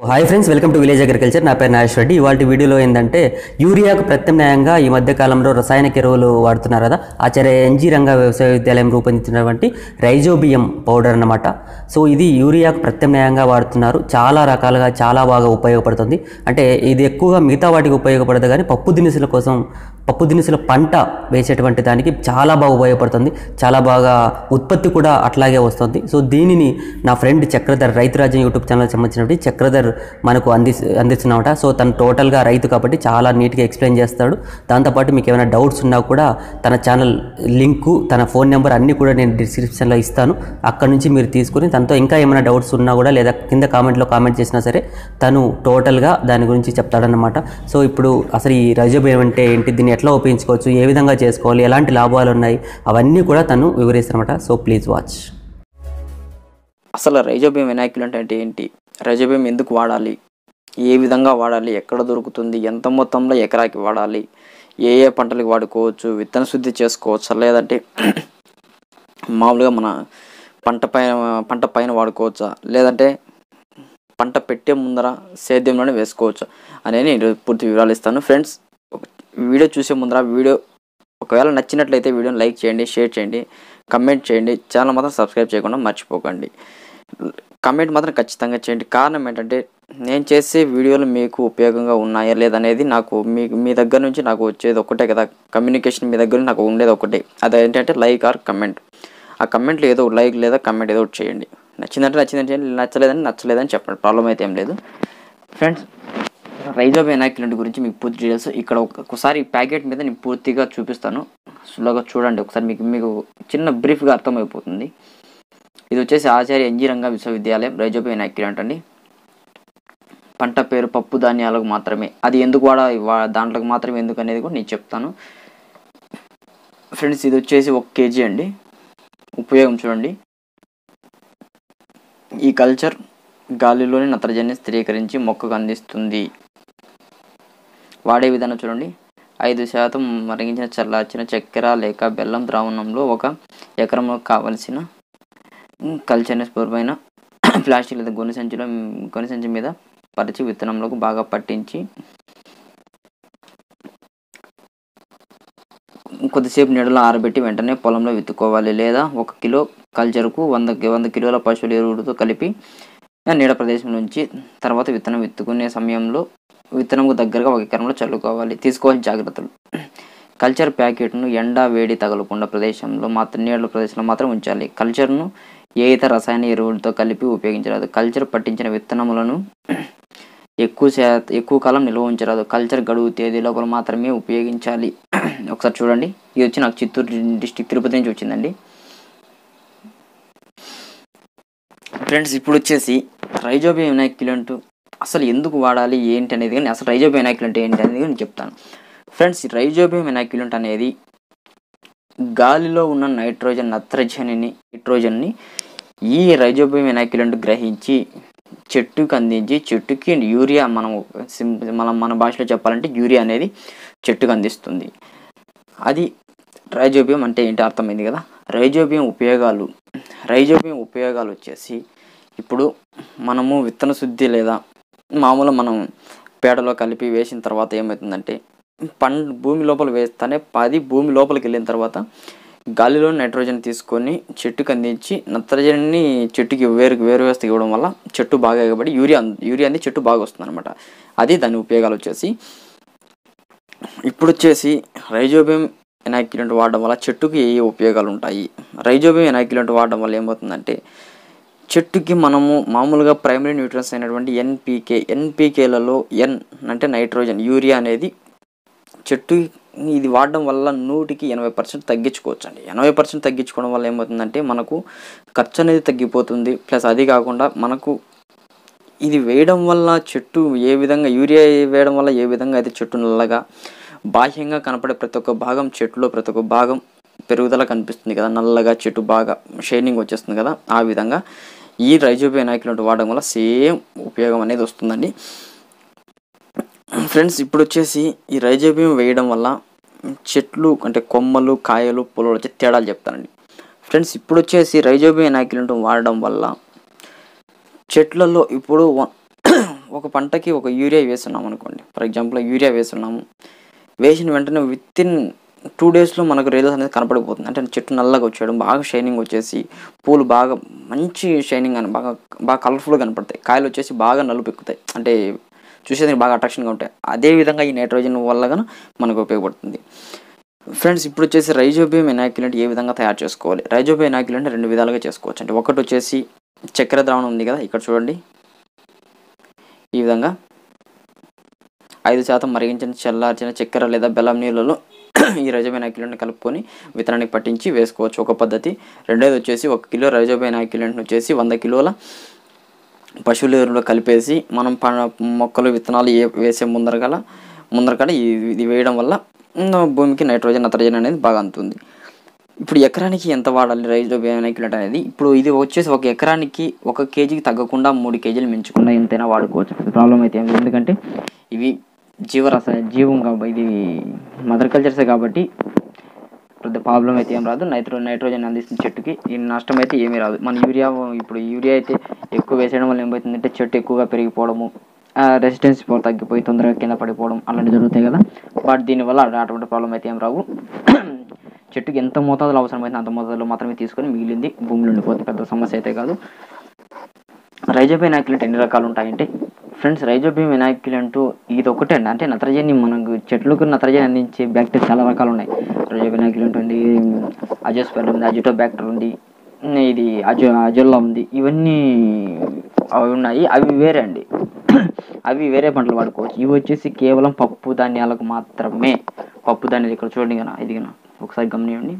Hi friends welcome to village agriculture నా పేరు నాగేష్ రెడ్డి ఇవాళ వీడియోలో ఏంటంటే యూరియాకు ప్రత్యామ్నాయంగా ఈ మధ్య కాలంలో రసాయనిక ఎరువులు వాడుతున్నారు కదా ఆచార్య ఎన్జీ రంగ వ్యవసాయ విద్యాలయం రూపొందించినటువంటి రైజోబియం పౌడర్ అన్నమాట సో ఇది యూరియాకు ప్రత్యామ్నాయంగా వాడుతున్నారు చాలా రకాలుగా చాలా బాగా ఉపయోగపడుతుంది అంటే ఇది ఎక్కువగా మిగతా వాటికి ఉపయోగపడదు కానీ పప్పు దినుసుల కోసం పప్పు దినుసుల పంట వేసేటువంటి దానికి చాలా బాగా ఉపయోగపడుతుంది చాలా బాగా ఉత్పత్తి కూడా అట్లాగే వస్తుంది సో దీనిని నా ఫ్రెండ్ చక్రధర్ రైతు రాజ్యం యూట్యూబ్ ఛానల్ సంబంధించినటువంటి చక్రధర్ మనకు అంది అందిస్తున్నమాట సో తను టోటల్గా రైతు కాబట్టి చాలా నీట్గా ఎక్స్ప్లెయిన్ చేస్తాడు దాంతోపాటు మీకు ఏమైనా డౌట్స్ ఉన్నా కూడా తన ఛానల్ లింకు తన ఫోన్ నెంబర్ అన్నీ కూడా నేను డిస్క్రిప్షన్లో ఇస్తాను అక్కడ నుంచి మీరు తీసుకుని తనతో ఇంకా ఏమైనా డౌట్స్ ఉన్నా కూడా లేదా కింద కామెంట్లో కామెంట్ చేసినా సరే తను టోటల్గా దాని గురించి చెప్తాడన్నమాట సో ఇప్పుడు అసలు ఈ రైజోబియం అంటే ఏంటి దీన్ని ఎట్లా ఉపయోగించుకోవచ్చు ఏ విధంగా చేసుకోవాలి ఎలాంటి లాభాలు ఉన్నాయి అవన్నీ కూడా తను వివరిస్తారన్నమాట సో ప్లీజ్ వాచ్ అసలు రైజోబియం ఎనాక్యులెంట్ అంటే ఏంటి రైజోబియం ఎందుకు వాడాలి ఏ విధంగా వాడాలి ఎక్కడ దొరుకుతుంది ఎంత మొత్తంలో ఎకరాకి వాడాలి ఏ ఏ పంటలకు వాడుకోవచ్చు విత్తన శుద్ధి చేసుకోవచ్చా లేదంటే మామూలుగా మన పంట పైన పంట పైన వాడుకోవచ్చా లేదంటే పంట పెట్టే ముందర సేద్యంలోనే వేసుకోవచ్చా అనేది నేను పూర్తి వివరాలు ఇస్తాను ఫ్రెండ్స్ వీడియో చూసే ముందర వీడియో ఒకవేళ నచ్చినట్లయితే వీడియోని లైక్ చేయండి షేర్ చేయండి కమెంట్ చేయండి ఛానల్ మాత్రం సబ్స్క్రైబ్ చేయకుండా మర్చిపోకండి కమెంట్ మాత్రం ఖచ్చితంగా చేయండి కారణం ఏంటంటే నేను చేసే వీడియోలు మీకు ఉపయోగంగా ఉన్నాయా లేదనేది నాకు మీ మీ దగ్గర నుంచి నాకు వచ్చేది ఒకటే కదా కమ్యూనికేషన్ మీ దగ్గర నుంచి నాకు ఉండేది ఒకటే అది ఏంటంటే లైక్ ఆర్ కమెంట్ ఆ కమెంట్లో ఏదో లైక్ లేదా కమెంట్ ఏదో ఒకటి చేయండి నచ్చిందంటే నచ్చిందంటే చేయండి నచ్చలేదని నచ్చలేదని చెప్పండి ప్రాబ్లం అయితే ఏం లేదు ఫ్రెండ్స్ రైజోబ్ ఎనాక్యులెంట్ గురించి మీకు పూర్తి డీటెయిల్స్ ఇక్కడ ఒకసారి ప్యాకెట్ మీద నేను పూర్తిగా చూపిస్తాను స్లోగా చూడండి ఒకసారి మీకు మీకు చిన్న బ్రీఫ్గా అర్థమైపోతుంది ఇది వచ్చేసి ఆచార్య ఎన్జీ రంగ విశ్వవిద్యాలయం రైజోబ్ ఎనాక్యులెంట్ అండి పంట పేరు పప్పు ధాన్యాలకు మాత్రమే అది ఎందుకు వాడ వా- దాంట్లోకి మాత్రమే ఎందుకు అనేది కూడా నేను చెప్తాను ఫ్రెండ్స్ ఇది వచ్చేసి ఒక కేజీ అండి ఉపయోగం చూడండి ఈ కల్చర్ గాలిలోని నత్రజని స్థిరీకరించి మొక్కకు అందిస్తుంది వాడే విధానం చూడండి ఐదు శాతం మరిగించిన చల్లార్చిన చక్కెర లేక బెల్లం ద్రావణంలో ఒక ఎకరంలో కావలసిన ఉమ్, కల్చర్ని స్పూర్మైన ప్లాస్టిక్ లేదా గొని సంచిలో ఉమ్, గొని సంచి మీద పరిచి విత్తనంలోకి బాగా పట్టించి కొద్దిసేపు నీడలో ఆరబెట్టి వెంటనే పొలంలో విత్తుకోవాలి లేదా ఒక కిలో కల్చర్కు వంద వంద కిలోల పశువుల ఎరువులతో కలిపి ఆ నీడ ప్రదేశం నుంచి తర్వాత విత్తనం విత్తుకునే సమయంలో విత్తనంకు దగ్గరగా ఒక ఎకరంలో చల్లుకోవాలి తీసుకోవాల్సిన జాగ్రత్తలు కల్చర్ ప్యాకెట్ను ఎండ వేడి తగలకుండా ప్రదేశంలో మాత్రం నీళ్ళ ప్రదేశంలో మాత్రం ఉంచాలి కల్చర్ను ఏ ఇతర రసాయన ఎరువులతో కలిపి ఉపయోగించరాదు కల్చర్ పట్టించిన విత్తనములను ఎక్కువ శాత ఎక్కువ కాలం నిల్వ ఉంచరాదు కల్చర్ గడువు తేదీ లోపల మాత్రమే ఉపయోగించాలి ఒకసారి చూడండి ఇది వచ్చి నాకు చిత్తూరు డిస్టిక్ తిరుపతి నుంచి వచ్చిందండి ఫ్రెండ్స్ ఇప్పుడు వచ్చేసి రైజోబియం ఎనాక్యులెంట్ అసలు ఎందుకు వాడాలి ఏంటి అనేది కానీ అసలు రైజోబియం ఎనాక్యులెంట్ ఏంటి అనేది నేను చెప్తాను ఫ్రెండ్స్ రైజోబియం ఎనాక్యులెంట్ అనేది గాలిలో ఉన్న నైట్రోజన్ నత్రజనిని నైట్రోజన్ని ఈ రైజోబియం ఎనాక్యులెంట్ గ్రహించి చెట్టుకు అందించి చెట్టుకి యూరియా మనం సిం మనం మన భాషలో చెప్పాలంటే యూరియా అనేది చెట్టుకు అందిస్తుంది అది రైజోబియం అంటే ఏంటి అర్థమైంది కదా రైజోబియం ఉపయోగాలు రైజోబియం ఉపయోగాలు వచ్చేసి ఇప్పుడు మనము విత్తన శుద్ధి లేదా మామూలు మనం పేడలో కలిపి వేసిన తర్వాత ఏమవుతుందంటే పం భూమి లోపల వేస్తానే పది భూమి లోపలికి వెళ్ళిన తర్వాత గాలిలో నైట్రోజన్ తీసుకొని చెట్టుకు అందించి నత్రజనిని చెట్టుకి వేరు వేరు వేస్తే ఇవ్వడం వల్ల చెట్టు బాగా ఎగబడి యూరియా యూరియా అంది చెట్టు బాగా వస్తుంది అనమాట అది దాని ఉపయోగాలు వచ్చేసి ఇప్పుడు వచ్చేసి రైజోబియం ఎనాక్యులెంట్ వాడడం వల్ల చెట్టుకి ఏ ఏ ఉపయోగాలు ఉంటాయి రైజోబియం ఎనాక్యులెంట్ వాడడం వల్ల ఏమవుతుందంటే చెట్టుకి మనము మామూలుగా ప్రైమరీ న్యూట్రియన్స్ అయినటువంటి ఎన్పీకే ఎన్పీకేలలో ఎన్ అంటే నైట్రోజన్ యూరియా అనేది చెట్టు ఇది వాడడం వల్ల నూటికి ఎనభై పర్సెంట్ తగ్గించుకోవచ్చు అండి ఎనభై పర్సెంట్ తగ్గించుకోవడం వల్ల ఏమవుతుందంటే మనకు ఖర్చు అనేది తగ్గిపోతుంది ప్లస్ అది కాకుండా మనకు ఇది వేయడం వల్ల చెట్టు ఏ విధంగా యూరియా వేయడం వల్ల ఏ విధంగా అయితే చెట్టు నల్లగా బాహ్యంగా కనపడే ప్రతి ఒక్క భాగం చెట్టులో ప్రతి ఒక్క భాగం పెరుగుదల కనిపిస్తుంది కదా నల్లగా చెట్టు బాగా షైనింగ్ వచ్చేస్తుంది కదా ఆ విధంగా ఈ రైజోబియం ఎనాక్యులెంట్ వాడడం వల్ల సేమ్ ఉపయోగం అనేది వస్తుందండి ఫ్రెండ్స్ ఇప్పుడు వచ్చేసి ఈ రైజోబియం వేయడం వల్ల చెట్లు అంటే కొమ్మలు కాయలు పొలాలు వచ్చి తేడాలు చెప్తానండి ఫ్రెండ్స్ ఇప్పుడు వచ్చేసి రైజోబియం ఎనాక్యులెంట్ వాడడం వల్ల చెట్లలో ఇప్పుడు వ- ఒక పంటకి ఒక యూరియా వేస్తున్నాం అనుకోండి ఫర్ ఎగ్జాంపుల్ యూరియా వేస్తున్నాము వేసిన వెంటనే విత్ ఇన్ టూ డేస్లో మనకు రిజల్ట్స్ అనేది కనపడిపోతుంది అంటే చెట్టు నల్లగా వచ్చేయడం బాగా షైనింగ్ వచ్చేసి పూలు బాగా మంచి షైనింగ్ అని బాగా బాగా కలర్ఫుల్గా కనపడతాయి కాయలు వచ్చేసి బాగా నలుపు ఎక్కుతాయి అంటే చూసేదానికి బాగా అట్రాక్షన్గా ఉంటాయి అదే విధంగా ఈ నైట్రోజన్ వల్ల గాను మనకు ఉపయోగపడుతుంది ఫ్రెండ్స్ ఇప్పుడు వచ్చేసి రైజోబియం ఎనాక్యులెంట్ ఏ విధంగా తయారు చేసుకోవాలి రైజోబియం ఎనాక్యులెంట్ రెండు విధాలుగా చేసుకోవచ్చు అంటే ఒకటి వచ్చేసి చక్కెర ద్రావణం ఉంది కదా ఇక్కడ చూడండి ఈ విధంగా ఐదు శాతం మరిగించిన చల్లార్చిన చక్కెర లేదా బెల్లం నీళ్ళలో ఈ రైజోబైన్ యాక్యులెంట్ని కలుపుకొని విత్తనానికి పట్టించి వేసుకోవచ్చు ఒక పద్ధతి రెండోది వచ్చేసి ఒక కిలో రైజోబైన్ యాక్యులెంట్ని వచ్చేసి వంద కిలోల పశువుల ఎరువులో కలిపేసి మనం ప మొక్కలు విత్తనాలు ఏ వేసే ముందరగల ముందరకడ ఇది ఇది వేయడం వల్ల ఉమ్, భూమికి నైట్రోజన్ నత్రజన్ అనేది బాగా అందుతుంది ఇప్పుడు ఎకరానికి ఎంత వాడాలి రైజోబియం యాక్యులెంట్ అనేది ఇప్పుడు ఇది వచ్చేసి ఒక ఎకరానికి ఒక కేజీకి తగ్గకుండా మూడు కేజీలు మించకుండా ఎంతైనా వాడుకోవచ్చు ప్రాబ్లం అయితే ఏం లేదు. ఎందుకంటే ఇవి జీవరస జీవం కాబట్టి ఇది మదర్ కల్చర్సే కాబట్టి పెద్ద ప్రాబ్లం అయితే ఏం రాదు నైట్రో నైట్రోజన్ అందిస్తుంది చెట్టుకి ఈ నష్టం అయితే ఏమీ రాదు మన యూరియా ఇప్పుడు యూరియా అయితే ఎక్కువ వేసేయడం వల్ల ఏమవుతుందంటే చెట్టు ఎక్కువగా పెరిగిపోవడము రెసిస్టెన్స్ పవర్ తగ్గిపోయి తొందరగా కింద పడిపోవడం అలాంటివి జరుగుతాయి కదా బట్ దీనివల్ల అటువంటి ప్రాబ్లం అయితే ఏం రావు చెట్టుకి ఎంత మోతాదులో అవసరమైతే అంత మోతాదులో మాత్రమే తీసుకొని మిగిలింది భూమిలో ఉండిపోతుంది పెద్ద సమస్య అయితే కాదు రైజోబియం ఎనాక్యులెంట్ ఎన్ని రకాలు ఉంటాయంటే ఫ్రెండ్స్ రైజోబియం ఎనాక్యులెంట్ ఇది ఒకటే అండి అంటే నత్రజని మనకు చెట్లకు నత్రజని అందించే బ్యాక్టీరియా చాలా రకాలు ఉన్నాయి రైజోబియం ఎనాక్యులెంట్ ఉంది అజోస్పెర్ ఉంది అజిటో బ్యాక్టర్ ఉంది ఇది అజో అజోల్లా ఉంది ఇవన్నీ అవి ఉన్నాయి అవి వేరే అండి అవి వేరే పంటలు వాడుకోవచ్చు ఇవి వచ్చేసి కేవలం పప్పు ధాన్యాలకు మాత్రమే పప్పు ధాన్యాలు ఇక్కడ చూడండి కదా ఇది కదా ఒకసారి గమనియండి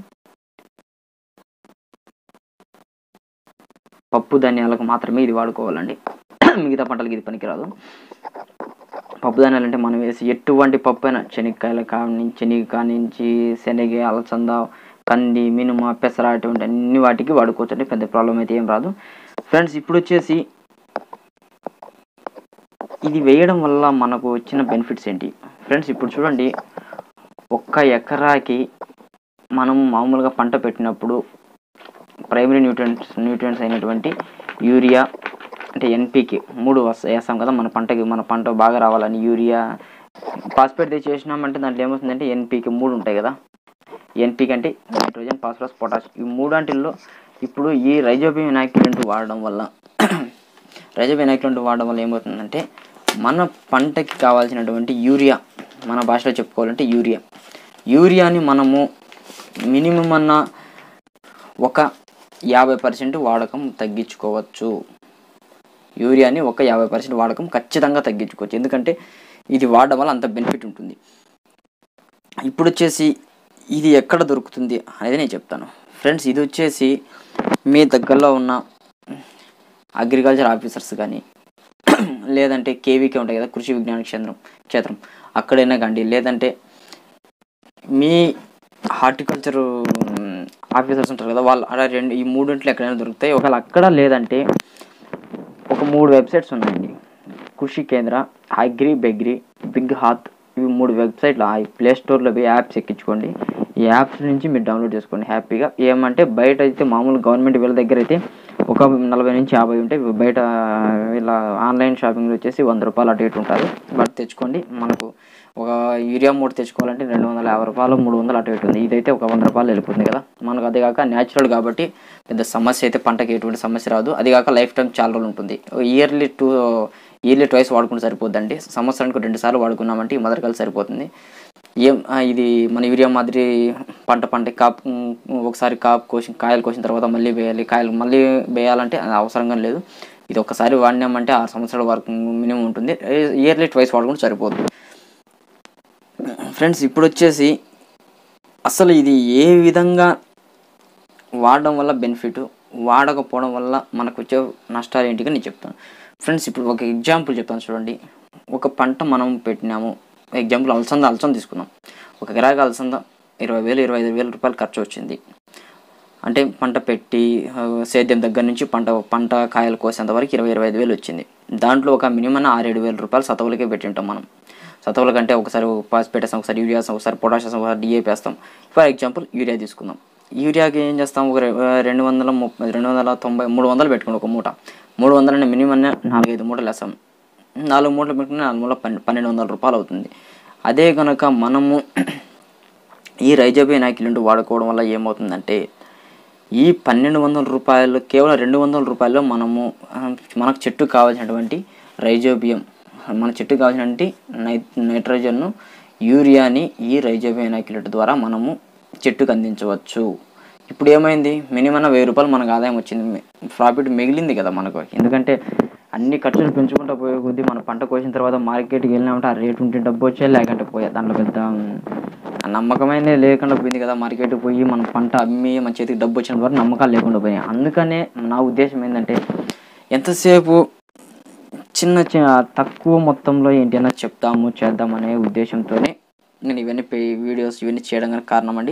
పప్పు ధాన్యాలకు మాత్రమే ఇది వాడుకోవాలండి మిగతా పంటలకి ఇది పనికిరాదు పప్పు ధాన్యాలు అంటే మనం వేసి ఎటువంటి పప్పు అయినా శనక్కాయల కాని శనగ కానించి శనగ అలసంద కంది మినుమ పెసర అటువంటి అన్ని వాటికి వాడుకోవచ్చు అండి పెద్ద ప్రాబ్లం అయితే ఏం రాదు ఫ్రెండ్స్ ఇప్పుడు వచ్చేసి ఇది వేయడం వల్ల మనకు వచ్చిన బెనిఫిట్స్ ఏంటి ఫ్రెండ్స్ ఇప్పుడు చూడండి ఒక్క ఎకరాకి మనం మామూలుగా పంట పెట్టినప్పుడు ప్రైమరీ న్యూట్రియంట్స్ న్యూట్రియంట్స్ అయినటువంటి యూరియా అంటే ఎన్పికి మూడు వస్తాయి వేస్తాం కదా మన పంటకి మన పంట బాగా రావాలని యూరియా ఫాస్ఫేట్ తెచ్చి చేసినామంటే దాంట్లో ఏమవుతుందంటే ఎన్పికి మూడు ఉంటాయి కదా ఎన్పికి అంటే నైట్రోజన్ ఫాస్ఫరస్ పొటాష్ ఈ మూడాంటిల్లో ఇప్పుడు ఈ రైజోబియం ఎనాక్యులెంట్ వాడడం వల్ల రైజోబియం ఎనాక్యులెంట్ వాడడం వల్ల ఏమవుతుందంటే మన పంటకి కావాల్సినటువంటి యూరియా మన భాషలో చెప్పుకోవాలంటే యూరియా యూరియాని మనము మినిమం అన్న ఒక యాభై పర్సెంట్ వాడకం తగ్గించుకోవచ్చు యూరియాని ఒక యాభై పర్సెంట్ వాడకం ఖచ్చితంగా తగ్గించుకోవచ్చు ఎందుకంటే ఇది వాడడం వల్ల అంత బెనిఫిట్ ఉంటుంది ఇప్పుడు వచ్చేసి ఇది ఎక్కడ దొరుకుతుంది అనేది నేను చెప్తాను ఫ్రెండ్స్ ఇది వచ్చేసి మీ దగ్గరలో ఉన్న అగ్రికల్చర్ ఆఫీసర్స్ కానీ లేదంటే కేవీకే ఉంటాయి కదా కృషి విజ్ఞాన కేంద్రం క్షేత్రం అక్కడైనా కండి లేదంటే మీ హార్టికల్చర్ ఆఫీసర్స్ ఉంటారు కదా వాళ్ళు అలా రెండు ఈ మూడింట్లో ఎక్కడైనా దొరుకుతాయి ఒకవేళ అక్కడ లేదంటే ఒక మూడు వెబ్సైట్స్ ఉన్నాయండి కృషి కేంద్ర అగ్రి బెగ్రి బిగ్ హాత్ ఇవి మూడు వెబ్సైట్లు ఆ ప్లే స్టోర్లో పోయి యాప్స్ ఎక్కించుకోండి ఈ యాప్స్ నుంచి మీరు డౌన్లోడ్ చేసుకోండి హ్యాపీగా ఏమంటే బయట అయితే మామూలు గవర్నమెంట్ వీళ్ళ దగ్గర అయితే ఒక నలభై నుంచి యాభై ఉంటాయి బయట వీళ్ళ ఆన్లైన్ షాపింగ్లో వచ్చేసి వంద రూపాయలు అటు ఇటు ఉంటుంది బట్ తెచ్చుకోండి మనకు ఒక యూరియా మూడు తెచ్చుకోవాలంటే రెండు వందల యాభై రూపాయలు మూడు వందలు అటు ఇటు ఉంది ఇదైతే ఒక వంద రూపాయలు వెళ్ళిపోతుంది కదా మనకు అదే కాక న్యాచురల్ కాబట్టి పెద్ద సమస్య అయితే పంటకి ఎటువంటి సమస్య రాదు అది కాక లైఫ్ టైం చాలా రోజులు ఉంటుంది ఇయర్లీ టూ ఇయర్లీ ట్వైస్ వాడుకుంటే సరిపోద్దండి సంవత్సరానికి రెండు సార్లు వాడుకున్నామంటే ఈ మదర్ కలిసి సరిపోతుంది ఏం ఆ, ఇది మన యూరియా మాదిరి పంట పంట కాపు ఒకసారి కాపు కోసి కాయలు కోసిన తర్వాత మళ్ళీ వేయాలి కాయలు మళ్ళీ వేయాలంటే అది అవసరంగా లేదు ఇది ఒకసారి వాడినామంటే ఆరు సంవత్సరాల వరకు మినిమం ఉంటుంది ఇయర్లీ ట్వైస్ వాడుకుంటే సరిపోతుంది ఫ్రెండ్స్ ఇప్పుడు వచ్చేసి అసలు ఇది ఏ విధంగా వాడడం వల్ల బెనిఫిట్ వాడకపోవడం వల్ల మనకు వచ్చే నష్టాలు ఏంటిగా నేను చెప్తాను ఫ్రెండ్స్ ఇప్పుడు ఒక ఎగ్జాంపుల్ చెప్తాను చూడండి ఒక పంట మనం పెట్టినాము ఎగ్జాంపుల్ అలసంద అలసంద తీసుకున్నాం ఒక ఎకరాకి అలసంద ఇరవై వేలు ఇరవై ఐదు వేల రూపాయలు ఖర్చు వచ్చింది అంటే పంట పెట్టి ఆ, సేద్యం దగ్గర నుంచి పంట పంట కాయలు కోసేంత వరకు ఇరవై ఇరవై ఐదు వేలు వచ్చింది దాంట్లో ఒక మినిమం ఆరేడు వేల రూపాయలు సతవులకే పెట్టి ఉంటాం మనం సతవుల కంటే ఒకసారి పాస్పేట్ వేస్తాం ఒకసారి యూరియా వేస్తాం ఒకసారి పొటాష్ వేస్తాం ఒకసారి డిఏపి వేస్తాం ఫర్ ఎగ్జాంపుల్ యూరియా తీసుకుందాం యూరియాకి ఏం చేస్తాం ఒక రె- రెండు వందల ముప్పై రెండు వందల తొంభై మూడు వందలు పెట్టుకోండి ఒక మూట మూడు వందలని మినిమం నాలుగైదు మూటలు వేస్తాం నాలుగు మూటలు పెట్టుకుని నాలుగు మూల పన్నె పన్నెండు వందల రూపాయలు అవుతుంది అదే కనుక మనము ఈ రైజోబియం యాక్యులెంట్ వాడుకోవడం వల్ల ఏమవుతుందంటే ఈ పన్నెండు వందల రూపాయలు కేవలం రెండు వందల రూపాయల్లో మనము ఆ, మనకు చెట్టు కావాల్సినటువంటి రైజోబియం మన చెట్టు కావాల్సినటువంటి నై నైట్రోజన్ను యూరియాని ఈ రైజోబియం యాక్యులేటర్ ద్వారా మనము చెట్టుకు అందించవచ్చు ఇప్పుడు ఏమైంది మినిమం వెయ్యి రూపాయలు మనకు ఆదాయం వచ్చింది ప్రాఫిట్ మిగిలింది కదా మనకు ఎందుకంటే అన్ని ఖర్చులు పెంచుకుంటూ పోయే కొద్దీ మన పంట కోసిన తర్వాత మార్కెట్కి వెళ్ళినామంటే ఆ రేటు ఉంటే డబ్బు వచ్చే లేకుంటే పోయే దాంట్లో పెద్ద ఆ నమ్మకమైన లేకుండా పోయింది కదా మార్కెట్కి పోయి మన పంట అమ్మి మన చేతికి డబ్బు వచ్చిన వరకు నమ్మకాలు లేకుండా పోయాయి అందుకనే నా ఉద్దేశం ఏంటంటే ఎంతసేపు చిన్న చిన్న తక్కువ మొత్తంలో ఏంటైనా చెప్తాము చేద్దాం అనే ఉద్దేశంతోనే నేను ఇవన్నీ పే- వీడియోస్ ఇవన్నీ చేయడం గల కారణం అండి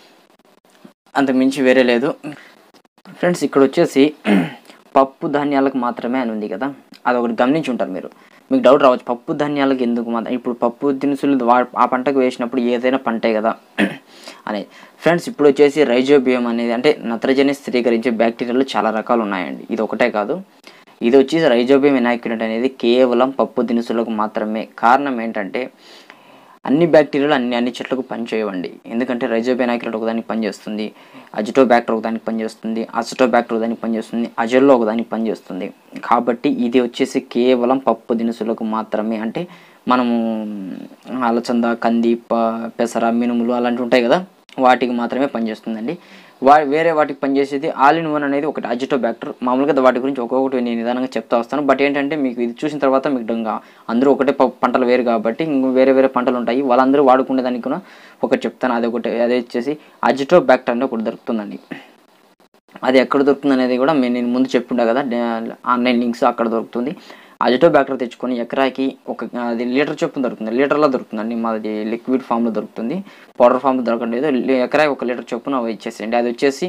అంత మించి వేరే లేదు ఫ్రెండ్స్ ఇక్కడ వచ్చేసి పప్పు ధాన్యాలకు మాత్రమే అని ఉంది కదా అది ఒకటి గమనించి ఉంటారు మీరు మీకు డౌట్ రావచ్చు పప్పు ధాన్యాలకు ఎందుకు మాత్రం ఇప్పుడు పప్పు దినుసులు వా- ఆ పంటకు వేసినప్పుడు ఏదైనా పంటే కదా అని ఫ్రెండ్స్ ఇప్పుడు వచ్చేసి రైజోబియం అనేది అంటే నత్రజని స్థిరీకరించే బ్యాక్టీరియాలు చాలా రకాలు ఉన్నాయండి ఇది ఒకటే కాదు ఇది వచ్చేసి రైజోబియం ఎనాక్యులెంట్ అనేది కేవలం పప్పు దినుసులకు మాత్రమే కారణం ఏంటంటే అన్ని బ్యాక్టీరియాలు అన్ని అన్ని చెట్లకు పనిచేయవండి ఎందుకంటే రైజోబెనాక్యులెట్ ఒకదానికి పనిచేస్తుంది అజిటోబ్యాక్టర్ ఒకదానికి పనిచేస్తుంది అసిటోబ్యాక్టర్ ఒకదానికి పనిచేస్తుంది అజల్లో ఒకదానికి పనిచేస్తుంది కాబట్టి ఇది వచ్చేసి కేవలం పప్పు దినుసులకు మాత్రమే అంటే మనము అలచంద కంది ప పెసర మినుములు అలాంటివి ఉంటాయి కదా వాటికి మాత్రమే పనిచేస్తుందండి వా వేరే వాటికి పనిచేసేది ఆల్ ఇన్ వన్ అనేది ఒకటి అజిటోబ్యాక్టర్ మామూలుగా వాటి గురించి ఒక్కొక్కటి నేను నిదానంగా చెప్తా వస్తాను బట్ ఏంటంటే మీకు ఇది చూసిన తర్వాత మీకు ఇంకా అందరూ ఒకటే ప- పంటలు వేరు కాబట్టి ఇంకో వేరే వేరే పంటలు ఉంటాయి వాళ్ళందరూ వాడుకునే దానికి కూడా ఒకటి చెప్తాను అది ఒకటి అదే వచ్చేసి అజిటోబ్యాక్టర్ అనేది ఒకటి దొరుకుతుందండి అది ఎక్కడ దొరుకుతుంది అనేది కూడా మేము నేను ముందు చెప్పుంటా కదా డే- ఆన్లైన్ లింక్స్ అక్కడ దొరుకుతుంది అజిటో బ్యాక్టర్ తెచ్చుకొని ఎకరాకి ఒక అది లీటర్ చొప్పున దొరుకుతుంది లీటర్లో దొరుకుతుందండి మాది లిక్విడ్ ఫామ్లో దొరుకుతుంది పౌడర్ ఫామ్లో దొరకలేదు లీ- ఎకరాకి ఒక లీటర్ చొప్పున అవి ఇచ్చేసేయండి అది వచ్చేసి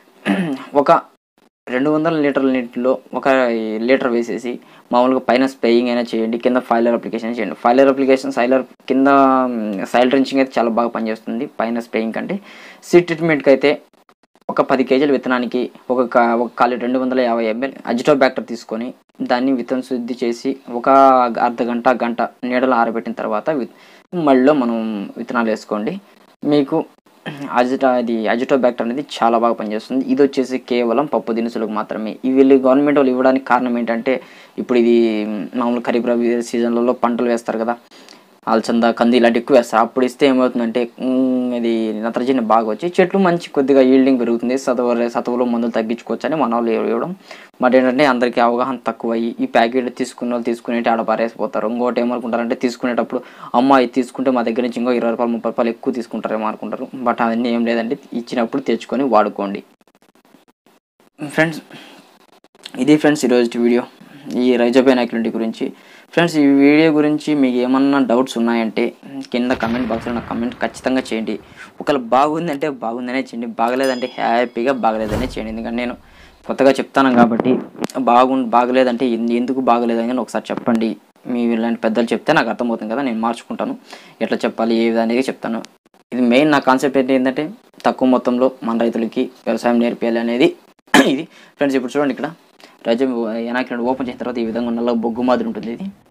ఒక రెండు వందల లీటర్ల నీటిలో ఒక లీటర్ వేసేసి మామూలుగా పైన స్ప్రేయింగ్ అయినా చేయండి కింద ఫైలర్ అప్లికేషన్ చేయండి ఫైలర్ అప్లికేషన్ సైలర్ కింద సైల్ డ్రెంచింగ్ అయితే చాలా బాగా పనిచేస్తుంది పైన స్ప్రేయింగ్ కంటే సీడ్ ట్రీట్మెంట్కి అయితే ఒక పది కేజీల విత్తనానికి ఒక కా- ఒక కాలి రెండు వందల యాభై ఎంఎల్ అజిటోబ్యాక్టర్ తీసుకొని దాన్ని విత్తన శుద్ధి చేసి ఒక అర్ధ గంట గంట నీడలో ఆరబెట్టిన తర్వాత వి- మళ్ళీ మనం విత్తనాలు వేసుకోండి మీకు అజిటో అది అజిటోబ్యాక్టర్ అనేది చాలా బాగా పనిచేస్తుంది ఇది వచ్చేసి కేవలం పప్పు దినుసులకు మాత్రమే ఇవి వీళ్ళు గవర్నమెంట్ వాళ్ళు ఇవ్వడానికి కారణం ఏంటంటే ఇప్పుడు ఇది మామూలు ఖరీఫ్ రబీ సీజన్లలో పంటలు వేస్తారు కదా అలచంద కంది ఇలాంటి ఎక్కువ వేస్తారు అప్పుడు ఇస్తే ఏమవుతుందంటే ఉమ్, ఇది నత్రజని బాగా వచ్చి చెట్లు మంచి కొద్దిగా ఈల్డింగ్ పెరుగుతుంది సతవ సతవులు మందులు తగ్గించుకోవచ్చు అని మన వాళ్ళు ఇవ్వడం బట్ ఏంటంటే అందరికీ అవగాహన తక్కువ అయ్యి ఈ ప్యాకెట్ తీసుకున్న వాళ్ళు తీసుకునేటి ఆడ పారేసిపోతారు ఇంకోటి ఏమనుకుంటారంటే తీసుకునేటప్పుడు అమ్మ ఇది తీసుకుంటే మా దగ్గర నుంచి ఇంకో ఇరవై రూపాయలు ముప్పై రూపాయలు ఎక్కువ తీసుకుంటారేమో అనుకుంటారు బట్ అవన్నీ ఏం లేదండి ఇచ్చినప్పుడు తెచ్చుకొని వాడుకోండి ఫ్రెండ్స్ ఇది ఫ్రెండ్స్ ఈరోజు వీడియో ఈ రైజోబైన్ యాక్టివిటీ గురించి ఫ్రెండ్స్ ఈ వీడియో గురించి మీకు ఏమన్నా డౌట్స్ ఉన్నాయంటే కింద కమెంట్ బాక్స్లో నాకు కమెంట్ ఖచ్చితంగా చేయండి ఒకవేళ బాగుందంటే బాగుందనే చేయండి బాగలేదంటే హ్యాపీగా బాగలేదనే చేయండి ఎందుకంటే నేను కొత్తగా చెప్తాను కాబట్టి బాగు బాగలేదంటే ఎందు- ఎందుకు బాగలేదని కానీ ఒకసారి చెప్పండి మీ ఇలాంటి పెద్దలు చెప్తే నాకు అర్థమవుతుంది కదా నేను మార్చుకుంటాను ఎట్లా చెప్పాలి ఏ విధానికి చెప్తాను ఇది మెయిన్ నా కాన్సెప్ట్ ఏంటి ఏంటంటే తక్కువ మొత్తంలో మన రైతులకి వ్యవసాయం నేర్పియాలి అనేది ఇది ఫ్రెండ్స్ ఇప్పుడు చూడండి ఇక్కడ రాజ్యం ఎనాకినట్టు ఓపెన్ చేసిన తర్వాత ఈ విధంగా నల్ల బొగ్గు మాదిరి ఉంటుంది ఇది